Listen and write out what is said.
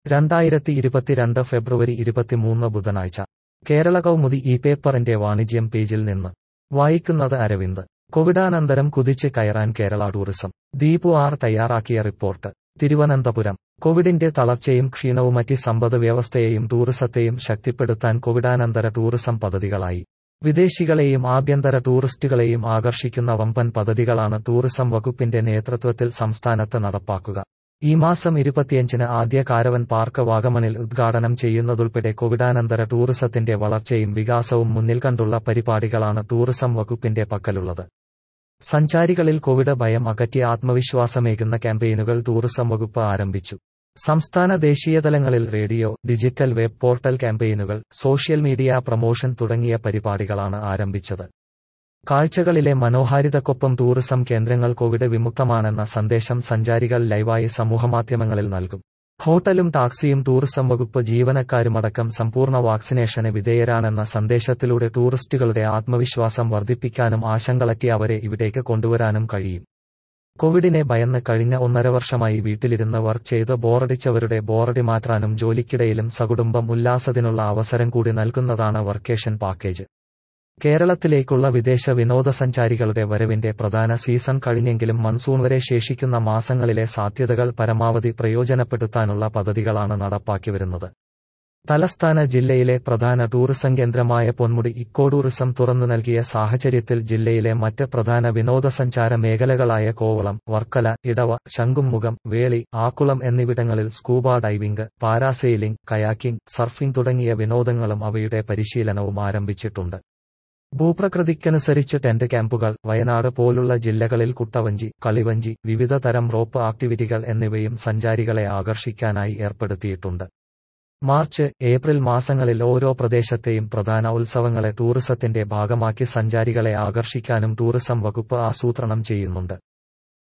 രണ്ടായിരത്തി ഇരുപത്തിരണ്ട് ഫെബ്രുവരി ഇരുപത്തിമൂന്ന് ബുധനാഴ്ച കേരള കൗമുദി ഈ പേപ്പറിന്റെ വാണിജ്യം പേജിൽ നിന്ന് വായിക്കുന്നത് അരവിന്ദ് കോവിഡാനന്തരം കുതിച്ച് കയറാൻ കേരള ടൂറിസം ദീപു ആർ തയ്യാറാക്കിയ റിപ്പോർട്ട് തിരുവനന്തപുരം കോവിഡിന്റെ തളർച്ചയും ക്ഷീണവുമറ്റി സമ്പദ് വ്യവസ്ഥയെയും ടൂറിസത്തെയും ശക്തിപ്പെടുത്താൻ കോവിഡാനന്തര ടൂറിസം പദ്ധതികളായി വിദേശികളെയും ആഭ്യന്തര ടൂറിസ്റ്റുകളെയും ആകർഷിക്കുന്ന വമ്പൻ പദ്ധതികളാണ് ടൂറിസം വകുപ്പിന്റെ നേതൃത്വത്തിൽ സംസ്ഥാനത്ത് നടപ്പാക്കുക ഈ മാസം ഇരുപത്തിയഞ്ചിന് ആദ്യ കാരവൻ പാർക്ക് വാഗമണിൽ ഉദ്ഘാടനം ചെയ്യുന്നതുൾപ്പെടെ കോവിഡാനന്തര ടൂറിസത്തിന്റെ വളർച്ചയും വികാസവും മുന്നിൽ കണ്ടുള്ള പരിപാടികളാണ് ടൂറിസം വകുപ്പിന്റെ പക്കലുള്ളത് സഞ്ചാരികളിൽ കോവിഡ് ഭയം അകറ്റി ആത്മവിശ്വാസമേകുന്ന ക്യാമ്പയിനുകൾ ടൂറിസം വകുപ്പ് ആരംഭിച്ചു സംസ്ഥാന ദേശീയതലങ്ങളിൽ റേഡിയോ ഡിജിറ്റൽ വെബ് പോർട്ടൽ ക്യാമ്പയിനുകൾ സോഷ്യൽ മീഡിയ പ്രമോഷൻ തുടങ്ങിയ പരിപാടികളാണ് ആരംഭിച്ചത് കാഴ്ചകളിലെ മനോഹാരിതക്കൊപ്പം ടൂറിസം കേന്ദ്രങ്ങൾ കോവിഡ് വിമുക്തമാണെന്ന സന്ദേശം സഞ്ചാരികൾ ലൈവായി സമൂഹമാധ്യമങ്ങളിൽ നൽകും ഹോട്ടലും ടാക്സിയും ടൂറിസം വകുപ്പ് ജീവനക്കാരുമടക്കം സമ്പൂർണ്ണ വാക്സിനേഷന് വിധേയരാണെന്ന സന്ദേശത്തിലൂടെ ടൂറിസ്റ്റുകളുടെ ആത്മവിശ്വാസം വർദ്ധിപ്പിക്കാനും ആശങ്കളറ്റി അവരെ ഇവിടേക്ക് കൊണ്ടുവരാനും കഴിയും കോവിഡിനെ ഭയന്ന് കഴിഞ്ഞ ഒന്നര വർഷമായി വീട്ടിലിരുന്ന് വർക്ക് ചെയ്ത് ബോറടിച്ചവരുടെ ബോറടി മാറ്റാനും ജോലിക്കിടയിലും സകുടുംബം ഉല്ലാസത്തിനുള്ള അവസരം കൂടി നൽകുന്നതാണ് വർക്കേഷൻ പാക്കേജ് കേരളത്തിലേക്കുള്ള വിദേശ വിനോദസഞ്ചാരികളുടെ വരവിന്റെ പ്രധാന സീസൺ കഴിഞ്ഞെങ്കിലും മൺസൂൺ വരെ ശേഷിക്കുന്ന മാസങ്ങളിലെ സാധ്യതകൾ പരമാവധി പ്രയോജനപ്പെടുത്താനുള്ള പദ്ധതികളാണ് നടപ്പാക്കി വരുന്നത് തലസ്ഥാന ജില്ലയിലെ പ്രധാന ടൂറിസം കേന്ദ്രമായ പൊന്മുടി ഇക്കോ ടൂറിസം തുറന്നു നൽകിയ സാഹചര്യത്തിൽ ജില്ലയിലെ മറ്റ് പ്രധാന വിനോദസഞ്ചാര മേഖലകളായ കോവളം വർക്കല ഇടവ ശംഖുമുഖം വേളി ആക്കുളം എന്നിവിടങ്ങളിൽ scuba diving parasailing kayaking surfing തുടങ്ങിയ വിനോദങ്ങളും അവയുടെ പരിശീലനവും ആരംഭിച്ചിട്ടുണ്ട് ഭൂപ്രകൃതിക്കനുസരിച്ച് ടെന്റ് ക്യാമ്പുകൾ വയനാട് പോലുള്ള ജില്ലകളിൽ കുട്ടവഞ്ചി കളിവഞ്ചി വിവിധ തരം റോപ്പ് ആക്ടിവിറ്റികൾ എന്നിവയും സഞ്ചാരികളെ ആകർഷിക്കാനായി ഏർപ്പെടുത്തിയിട്ടുണ്ട് മാർച്ച് ഏപ്രിൽ മാസങ്ങളിൽ ഓരോ പ്രദേശത്തെയും പ്രധാന ഉത്സവങ്ങളെ ടൂറിസത്തിന്റെ ഭാഗമാക്കി സഞ്ചാരികളെ ആകർഷിക്കാനും ടൂറിസം വകുപ്പ് ആസൂത്രണം ചെയ്യുന്നുണ്ട്